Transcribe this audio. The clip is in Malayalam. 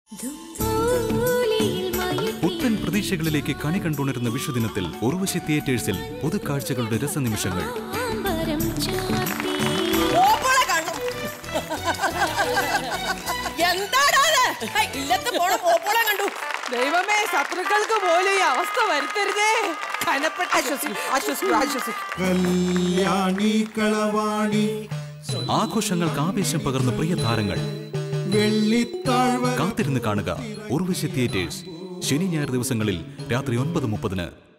പുത്തൻ പ്രതീക്ഷകളിലേക്ക് കണി കണ്ടുണരുന്ന വിഷുദിനത്തിൽ ഉർവശി തിയേറ്റേഴ്സിൽ പുതുക്കാഴ്ചകളുടെ രസനിമിഷങ്ങൾ ഓപ്പോളെ കാണും എന്താടാ ഇത്? ഹൈ, ഇല്ലത്ത് പോണ ഓപ്പോളെ കണ്ടു ദൈവമേ ശത്രുക്കൾക്ക് പോലും ഈ അവസ്ഥ വരുത്തരുതേ കനപ്പെട്ട ആശ്വസിക്കും ആശ്വസിക്കും ആശ്വസിക്കും കല്യാണി കളവാണി ആഘോഷങ്ങൾക്ക് ആവേശം പകർന്ന പ്രിയ താരങ്ങൾ വെള്ളിത്താഴ്വ കാത്തിരുന്ന് കാണുക ഉർവശി തിയേറ്റേഴ്സ് ശനി ഞായർ ദിവസങ്ങളിൽ രാത്രി ഒൻപത് മുപ്പതിന്